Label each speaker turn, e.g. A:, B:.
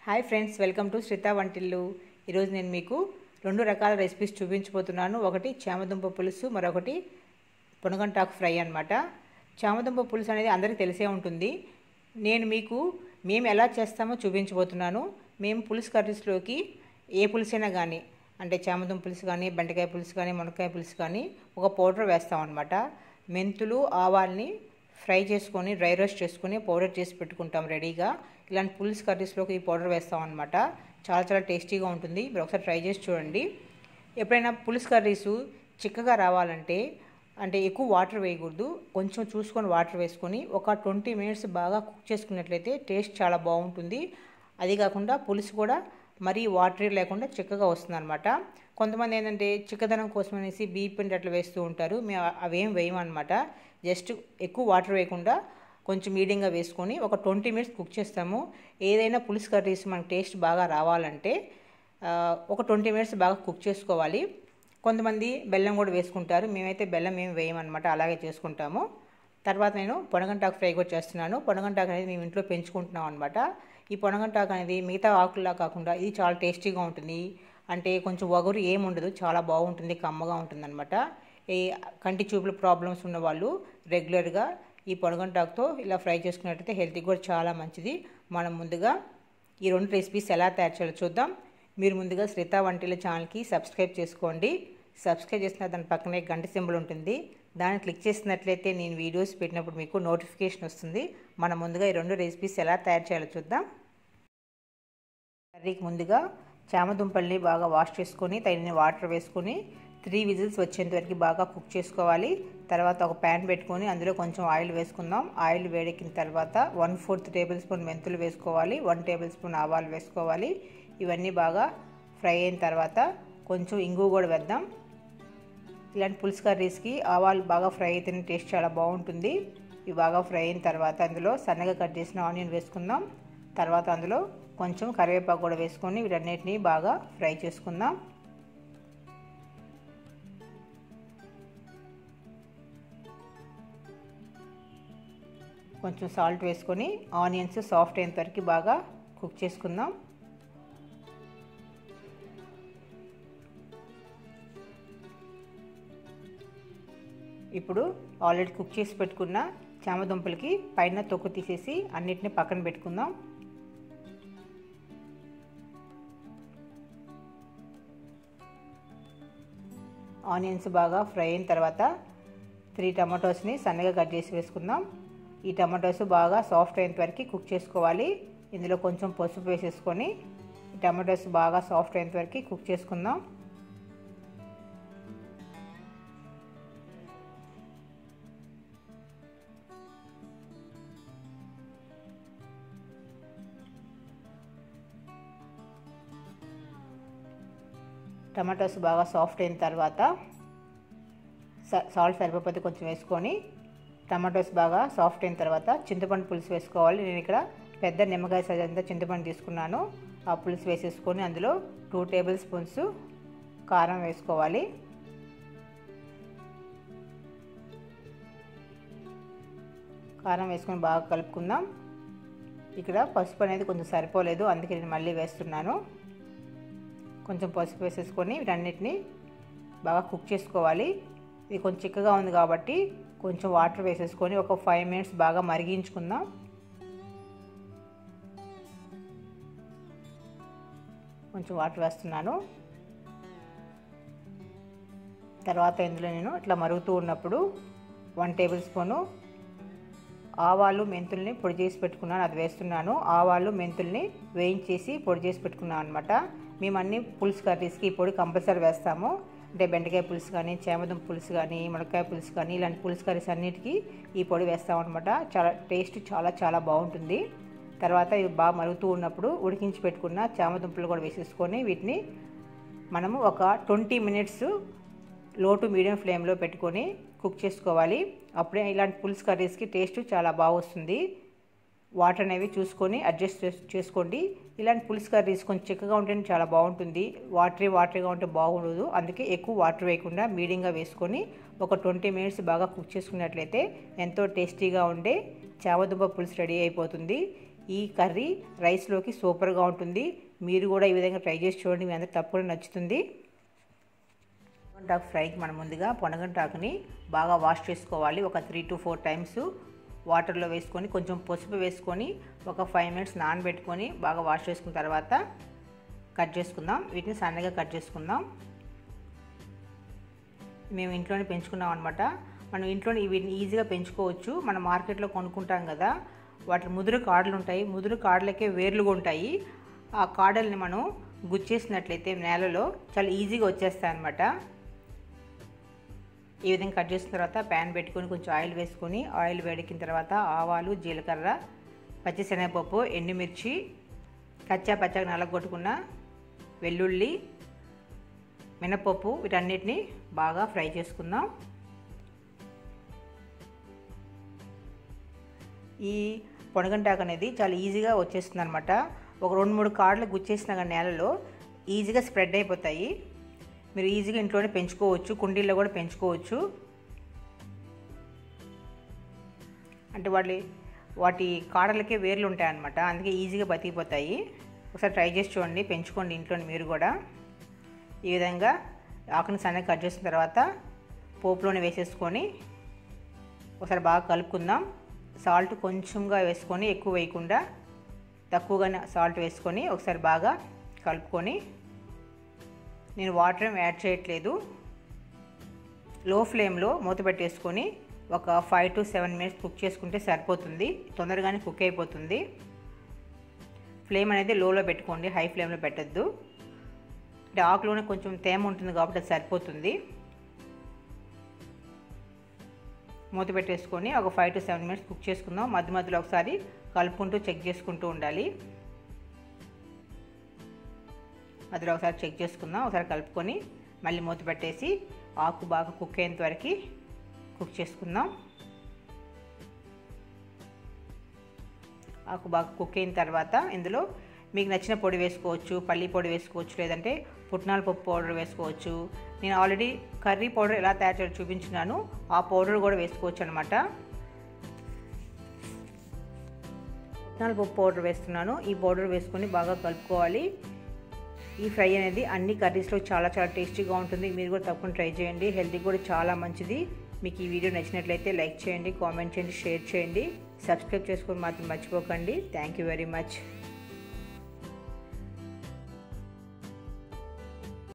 A: hi friends welcome to Shrita Vantillu ఈరోజు నేను మీకు రెండు రకాల రెసిపీస్ చూపించబోతున్నాను ఒకటి చామదుంప పులుసు మరొకటి పొనగంటాకు ఫ్రై అనమాట చామదుంప పులుసు అనేది అందరికీ తెలిసే ఉంటుంది నేను మీకు మేము ఎలా చేస్తామో చూపించబోతున్నాను మేము పులుసు కర్రీస్లోకి ఏ పులుసైనా కానీ అంటే చామదుంప పులుసు కానీ బెండకాయ పులుసు కానీ మునక్కాయ పులుసు కానీ ఒక పౌడర్ వేస్తామన్నమాట మెంతులు ఆవాల్ని ఫ్రై చేసుకొని డ్రై రోస్ట్ చేసుకొని పౌడర్ చేసి పెట్టుకుంటాం రెడీగా ఇలాంటి పులుసు కర్రీస్లోకి ఈ పౌడర్ వేస్తాం అనమాట చాలా చాలా టేస్టీగా ఉంటుంది మీరు ఒకసారి ట్రై చేసి చూడండి ఎప్పుడైనా పులుసు కర్రీస్ చిక్కగా రావాలంటే అంటే ఎక్కువ వాటర్ వేయకూడదు కొంచెం చూసుకొని వాటర్ వేసుకొని ఒక ట్వంటీ మినిట్స్ బాగా కుక్ చేసుకున్నట్లయితే టేస్ట్ చాలా బాగుంటుంది అది కాకుండా పులుసు కూడా మరీ వాటరీ లేకుండా చిక్కగా వస్తుందన్నమాట కొంతమంది ఏంటంటే చిక్కదనం కోసం అనేసి బీప్ పిండి అట్లా వేస్తూ ఉంటారు మేము అవేం వేయమన్నమాట జస్ట్ ఎక్కువ వాటర్ వేయకుండా కొంచెం మీడియంగా వేసుకొని ఒక ట్వంటీ మినిట్స్ కుక్ చేస్తాము ఏదైనా పులుసు కర్రీస్ మనకు టేస్ట్ బాగా రావాలంటే ఒక ట్వంటీ మినిట్స్ బాగా కుక్ చేసుకోవాలి కొంతమంది బెల్లం కూడా వేసుకుంటారు మేమైతే బెల్లం ఏమి వేయమన్నమాట అలాగే చేసుకుంటాము తర్వాత నేను పొనగంటాకు ఫ్రై కూడా చేస్తున్నాను పొనగంటాకు అనేది మేము ఇంట్లో పెంచుకుంటున్నాం అనమాట ఈ పొనగంటాకు అనేది మిగతా ఆకుల్లా కాకుండా ఇది చాలా టేస్టీగా ఉంటుంది అంటే కొంచెం వగరు ఏముండదు చాలా బాగుంటుంది కమ్మగా ఉంటుందన్నమాట ఈ కంటి చూపుల ప్రాబ్లమ్స్ ఉన్న వాళ్ళు రెగ్యులర్గా ఈ పొనగంటాకుతో ఇలా ఫ్రై చేసుకున్నట్టయితే హెల్త్కి కూడా చాలా మంచిది మనం ముందుగా ఈ రెండు రెసిపీస్ ఎలా తయారు చేయాలో చూద్దాం మీరు ముందుగా శ్రీత వంటిల ఛానల్కి సబ్స్క్రైబ్ చేసుకోండి సబ్స్క్రైబ్ చేసిన దాని పక్కనే గంట సింబల్ ఉంటుంది దాన్ని క్లిక్ చేసినట్లయితే నేను వీడియోస్ పెట్టినప్పుడు మీకు నోటిఫికేషన్ వస్తుంది మనం ముందుగా ఈ రెండు రెసిపీస్ ఎలా తయారు చేయాలో చూద్దాం కర్రీకి ముందుగా చామదుంపల్ని బాగా వాష్ చేసుకొని తగిన వాటర్ వేసుకొని త్రీ విజిల్స్ వచ్చేంత వరకు బాగా కుక్ చేసుకోవాలి తర్వాత ఒక ప్యాన్ పెట్టుకొని అందులో కొంచెం ఆయిల్ వేసుకుందాం ఆయిల్ వేడెక్కిన తర్వాత వన్ ఫోర్త్ టేబుల్ స్పూన్ మెంతులు వేసుకోవాలి వన్ టేబుల్ స్పూన్ ఆవాలు వేసుకోవాలి ఇవన్నీ బాగా ఫ్రై అయిన తర్వాత కొంచెం ఇంగు కూడా వేద్దాం ఇలాంటి పులుసు కర్రీస్కి ఆవాలు బాగా ఫ్రై అయితేనే టేస్ట్ చాలా బాగుంటుంది ఇవి బాగా ఫ్రై అయిన తర్వాత అందులో సన్నగా కట్ చేసిన ఆనియన్ వేసుకుందాం తర్వాత అందులో కొంచెం కరివేపాకు కూడా వేసుకొని వీటన్నిటిని బాగా ఫ్రై చేసుకుందాం కొంచెం సాల్ట్ వేసుకొని ఆనియన్స్ సాఫ్ట్ అయిన వరకు బాగా కుక్ చేసుకుందాం ఇప్పుడు ఆల్రెడీ కుక్ చేసి పెట్టుకున్న చామదుంపలకి పైన తొక్కు తీసేసి అన్నిటిని పక్కన పెట్టుకుందాం ఆనియన్స్ బాగా ఫ్రై అయిన తర్వాత త్రీ టమాటోస్ని సన్నగా కట్ చేసి వేసుకుందాం ఈ టమాటోస్ బాగా సాఫ్ట్ అయిన వరకు కుక్ చేసుకోవాలి ఇందులో కొంచెం పసుపు వేసేసుకొని ఈ టమాటోస్ బాగా సాఫ్ట్ అయిన వరకు కుక్ చేసుకుందాం టమాటోస్ బాగా సాఫ్ట్ అయిన తర్వాత సాల్ట్ సరిపోతే కొంచెం వేసుకొని టమాటోస్ బాగా సాఫ్ట్ అయిన తర్వాత చింతపండు పులుసు వేసుకోవాలి నేను ఇక్కడ పెద్ద నిమ్మకాయ సైజ్ అంతా చింతపండు తీసుకున్నాను ఆ పులుసు వేసేసుకొని అందులో టూ టేబుల్ స్పూన్స్ కారం వేసుకోవాలి కారం వేసుకొని బాగా కలుపుకుందాం ఇక్కడ పసుపు అనేది కొంచెం సరిపోలేదు అందుకే నేను మళ్ళీ వేస్తున్నాను కొంచెం పసుపు వేసేసుకొని వీటన్నిటిని బాగా కుక్ చేసుకోవాలి ఇది కొంచెం చిక్కగా ఉంది కాబట్టి కొంచెం వాటర్ వేసేసుకొని ఒక ఫైవ్ మినిట్స్ బాగా మరిగించుకుందాం కొంచెం వాటర్ వేస్తున్నాను తర్వాత ఇందులో నేను ఇట్లా మరుగుతూ ఉన్నప్పుడు వన్ టేబుల్ స్పూను ఆవాలు మెంతుల్ని పొడి చేసి పెట్టుకున్నాను అది వేస్తున్నాను ఆవాలు మెంతుల్ని వేయించేసి పొడి చేసి పెట్టుకున్నాను అనమాట మేము అన్ని పులుసు కర్రీస్కి ఈ పొడి కంపల్సరీ వేస్తాము అంటే బెండకాయ పులుసు కానీ చేమదుంప పులుసు కానీ మునక్కాయ పులుసు కానీ ఇలాంటి పులుసు కర్రీస్ అన్నిటికీ ఈ పొడి వేస్తామన్నమాట చాలా టేస్ట్ చాలా చాలా బాగుంటుంది తర్వాత ఇవి బాగా మరుగుతూ ఉన్నప్పుడు ఉడికించి పెట్టుకున్న చామదుంపలు కూడా వేసేసుకొని వీటిని మనము ఒక twenty minutes low to medium ఫ్లేమ్లో పెట్టుకొని కుక్ చేసుకోవాలి అప్పుడే ఇలాంటి పులుసు కర్రీస్కి టేస్ట్ చాలా బాగా వస్తుంది వాటర్ అనేవి చూసుకొని అడ్జస్ట్ చేసుకోండి ఇలాంటి పులుసు కర్రీస్ కొంచెం చిక్కగా ఉంటేనే చాలా బాగుంటుంది వాటరీ వాటరీగా ఉంటే బాగుండదు అందుకే ఎక్కువ వాటర్ వేయకుండా మీడియంగా వేసుకొని ఒక ట్వంటీ మినిట్స్ బాగా కుక్ చేసుకున్నట్లయితే ఎంతో టేస్టీగా ఉండే చామదుంప పులుసు రెడీ అయిపోతుంది ఈ కర్రీ రైస్లోకి సూపర్గా ఉంటుంది మీరు కూడా ఈ విధంగా ట్రై చేసి చూడండి మీ అందరికి తప్పకుండా నచ్చుతుంది పొనగంటాకు ఫ్రైకి మనం ముందుగా పొనగంటాకుని బాగా వాష్ చేసుకోవాలి ఒక త్రీ టు ఫోర్ టైమ్స్ వాటర్లో వేసుకొని కొంచెం పసుపు వేసుకొని ఒక ఫైవ్ మినిట్స్ నానబెట్టుకొని బాగా వాష్ చేసుకున్న తర్వాత కట్ చేసుకుందాం వీటిని సన్నగా కట్ చేసుకుందాం మేము ఇంట్లోనే పెంచుకున్నాం అనమాట మనం ఇంట్లోనే వీటిని ఈజీగా పెంచుకోవచ్చు మనం మార్కెట్లో కొనుక్కుంటాం కదా వాటి ముదురు కాడలు ఉంటాయి ముదురు కాడలకే వేర్లుగా ఉంటాయి ఆ కాడల్ని మనం గుచ్చేసినట్లయితే నేలలో చాలా ఈజీగా వచ్చేస్తాయి అనమాట ఈ విధంగా కట్ చేసిన తర్వాత ప్యాన్ పెట్టుకొని కొంచెం ఆయిల్ వేసుకొని ఆయిల్ వేడెక్కిన తర్వాత ఆవాలు జీలకర్ర పచ్చిశనగపప్పు ఎండుమిర్చి కచ్చా పచ్చగా నలగొట్టుకున్న వెల్లుల్లి మినపప్పు వీటన్నిటిని బాగా ఫ్రై చేసుకుందాం ఈ పొనగంటాకు అనేది చాలా ఈజీగా వచ్చేస్తుంది అనమాట ఒక రెండు మూడు కార్డులు గుచ్చేసిన కానీ నేలలో ఈజీగా స్ప్రెడ్ అయిపోతాయి మీరు ఈజీగా ఇంట్లోనే పెంచుకోవచ్చు కుండీల్లో కూడా పెంచుకోవచ్చు అంటే వాటి వాటి కాడలకే వేర్లు ఉంటాయి అన్నమాట అందుకే ఈజీగా బతికిపోతాయి ఒకసారి ట్రై చేసి చూడండి పెంచుకోండి ఇంట్లో మీరు కూడా ఈ విధంగా ఆకుని సన్నగా కట్ చేసిన తర్వాత పోపులోనే వేసేసుకొని ఒకసారి బాగా కలుపుకుందాం సాల్ట్ కొంచెంగా వేసుకొని ఎక్కువ వేయకుండా తక్కువగానే సాల్ట్ వేసుకొని ఒకసారి బాగా కలుపుకొని నేను వాటర్ ఏం యాడ్ చేయట్లేదు లో ఫ్లేమ్లో మూత పెట్టేసుకొని ఒక five to seven minutes cook చేసుకుంటే సరిపోతుంది తొందరగానే కుక్ అయిపోతుంది ఫ్లేమ్ అనేది లోలో పెట్టుకోండి హై ఫ్లేమ్లో పెట్టద్దు అంటే ఆకులోనే కొంచెం తేమ ఉంటుంది కాబట్టి అది సరిపోతుంది మూత పెట్టేసుకొని ఒక five to seven minutes cook చేసుకుందాం మధ్య మధ్యలో ఒకసారి కలుపుకుంటూ చెక్ చేసుకుంటూ ఉండాలి మధ్యలో ఒకసారి చెక్ చేసుకుందాం ఒకసారి కలుపుకొని మళ్ళీ మూత పెట్టేసి ఆకు బాగా కుక్ అయ్యేంత వరకు కుక్ చేసుకుందాం ఆకు బాగా కుక్ అయిన తర్వాత ఇందులో మీకు నచ్చిన పొడి వేసుకోవచ్చు పల్లి పొడి వేసుకోవచ్చు లేదంటే పుట్నాల పప్పు పౌడర్ వేసుకోవచ్చు నేను ఆల్రెడీ కర్రీ పౌడర్ ఎలా తయారు చేయాలో చూపించినాను ఆ పౌడర్ కూడా వేసుకోవచ్చు అనమాట పుట్నాల పప్పు పౌడర్ వేస్తున్నాను ఈ పౌడర్ వేసుకొని బాగా కలుపుకోవాలి ఈ ఫ్రై అనేది అన్ని కర్రీస్లో చాలా చాలా టేస్టీగా ఉంటుంది మీరు కూడా తప్పకుండా ట్రై చేయండి హెల్తీ కూడా చాలా మంచిది మీకు ఈ వీడియో నచ్చినట్లయితే లైక్ చేయండి కామెంట్ చేయండి షేర్ చేయండి సబ్స్క్రైబ్ చేసుకొని మాత్రం మర్చిపోకండి థ్యాంక్ యూ వెరీ మచ్